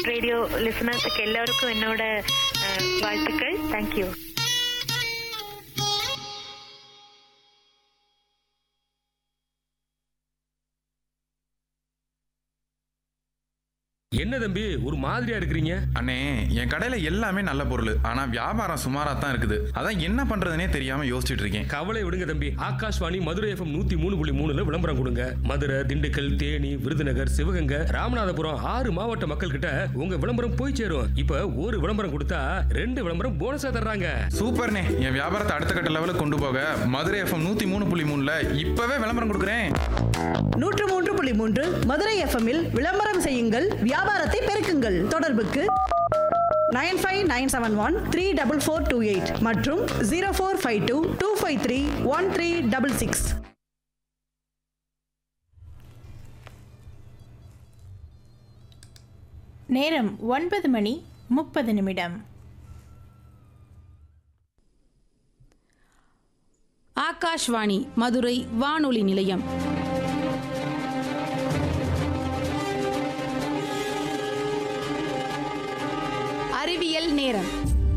Radio லிசனர்ஸுக்கு எல்லாருக்கும் என்னோட அஹ், வாழ்த்துக்கள் தேங்க்யூ என்ன தம்பி ஒரு மாதிரியா இருக்கிறீங்க அண்ணே என் கடையில எல்லாமே நல்ல பொருள் ஆனா வியாபாரம் சுமாரா தான் இருக்குது அதான் என்ன பண்றதுனே தெரியாம யோசிச்சுட்டு இருக்கேன் கவலை விடுங்க தம்பி ஆகாஷ்வாணி மதுரை எஃப்எம் நூத்தி மூணு புள்ளி மூணுல விளம்பரம் கொடுங்க மதுரை திண்டுக்கல் தேனி விருதுநகர் சிவகங்கை ராமநாதபுரம் ஆறு மாவட்ட மக்கள் கிட்ட உங்க விளம்பரம் போய் சேரும் இப்ப ஒரு விளம்பரம் கொடுத்தா ரெண்டு விளம்பரம் போனஸா தர்றாங்க சூப்பர்ண்ணே என் வியாபாரத்தை அடுத்த கட்ட லெவலுக்கு கொண்டு போக மதுரை எஃப்எம் நூத்தி மூணு புள்ளி மூணுல இப்பவே விளம்பரம் கொடுக்குறேன் நூற்று மூன்று புள்ளி மூன்று மதுரை எஃப்எம்மில் விளம்பரம் செய்யுங்கள் வியாபாரத்தை பெருக்குங்கள் தொடர்புக்கு nine five nine seven one three double four two eight மற்றும் zero four five two two five three one three double six நேரம் ஒன்பது மணி முப்பது நிமிடம் ஆகாஷ்வாணி மதுரை வானொலி நிலையம் அறிவியல் நேரம்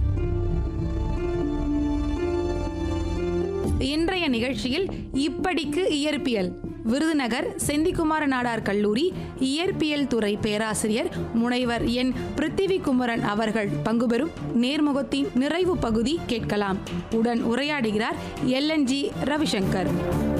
இன்றைய நிகழ்ச்சியில் இப்படிக்கு இயற்பியல் விருதுநகர் செந்திக்குமார நாடார் கல்லூரி இயற்பியல் துறை பேராசிரியர் முனைவர் என் பிருத்திவி குமரன் அவர்கள் பங்குபெறும் நேர்முகத்தின் நிறைவு பகுதி கேட்கலாம் உடன் உரையாடுகிறார் எல்என்ஜி ரவிசங்கர்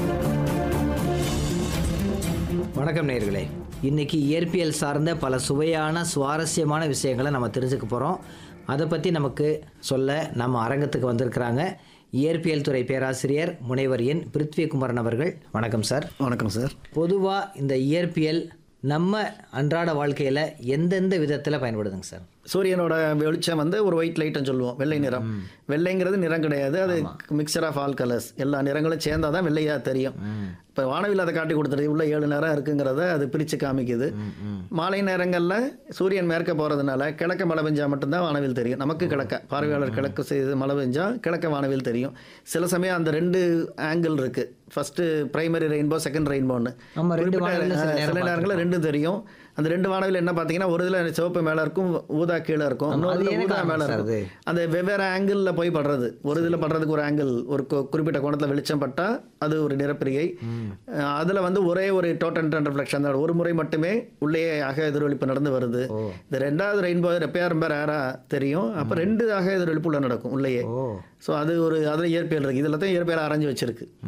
வணக்கம் நேயர்களே இன்னைக்கு இயற்பியல் சார்ந்த பல சுவையான சுவாரஸ்யமான விஷயங்களை நம்ம தெரிஞ்சுக்க போகிறோம் அதை பற்றி நமக்கு சொல்ல நம்ம அரங்கத்துக்கு வந்திருக்கிறாங்க இயற்பியல் துறை பேராசிரியர் முனைவர் என் பிருத்வி குமரன் அவர்கள் வணக்கம் சார் வணக்கம் சார் பொதுவாக இந்த இயற்பியல் நம்ம அன்றாட வாழ்க்கையில் எந்தெந்த விதத்தில் பயன்படுதுங்க சார் சூரியனோட வெளிச்சம் வந்து ஒரு ஒயிட் லைட்னு சொல்லுவோம் வெள்ளை நிறம் வெள்ளைங்கிறது நிறம் கிடையாது அது மிக்சர் ஆஃப் ஆல் கலர்ஸ் எல்லா நிறங்களும் சேர்ந்தாதான் தான் வெள்ளையாக தெரியும் இப்போ வானவில் அதை காட்டி கொடுத்துருக்கு உள்ள ஏழு நேரம் இருக்குங்கிறத அது பிரித்து காமிக்குது மாலை நேரங்களில் சூரியன் மேற்க போகிறதுனால கிழக்க மழை பெஞ்சா மட்டும்தான் வானவில் தெரியும் நமக்கு கிழக்க பார்வையாளர் கிழக்கு செய்து மழை பெஞ்சா கிழக்க வானவில் தெரியும் சில சமயம் அந்த ரெண்டு ஆங்கிள் இருக்கு ஃபர்ஸ்ட் பிரைமரி ரெயின்போ செகண்ட் ரெயின்போன்னு ஆமா, ரெண்டு வானவில்ல சில நேரம் சில நேரங்களில் ரெண்டும் தெரியும் அந்த ரெண்டு வானவில் என்ன பார்த்தீங்கன்னா ஒரு இதில் சிவப்பு மேலே இருக்கும் ஊதா கீழே இருக்கும் ஆமா, இன்னொரு அது இதுல என்ன ஊதா காரணம் மேலே சார் இருக்கும் அது? அந்த வெவ்வேறு ஆங்கிளில் போய் படுறது ஒரு இதில் படுறதுக்கு ஒரு ஆங்கிள் ஒரு கு- குறிப்பிட்ட கோணத்தில் வெளிச்சம் பட்டால் அது ஒரு நிறப்பிரிகை அதில் வந்து ஒரே ஒரு டோட்டன் அண்ட் ரிஃப்ளெக்ஷன் தான் ஒரு முறை மட்டுமே உள்ளே அக எதிரொலிப்பு நடந்து வருது இந்த ரெண்டாவது ரெயின்போ ரெப்பையா ரொம்ப ரேராக தெரியும் அப்போ ரெண்டு அக எதிரொலிப்பு உள்ள நடக்கும் உள்ளேயே ஸோ அது ஒரு அதில் இயற்பியல் இருக்குது இதில் தான் இயற்பியல் அரைஞ்சு வச்சிருக்கு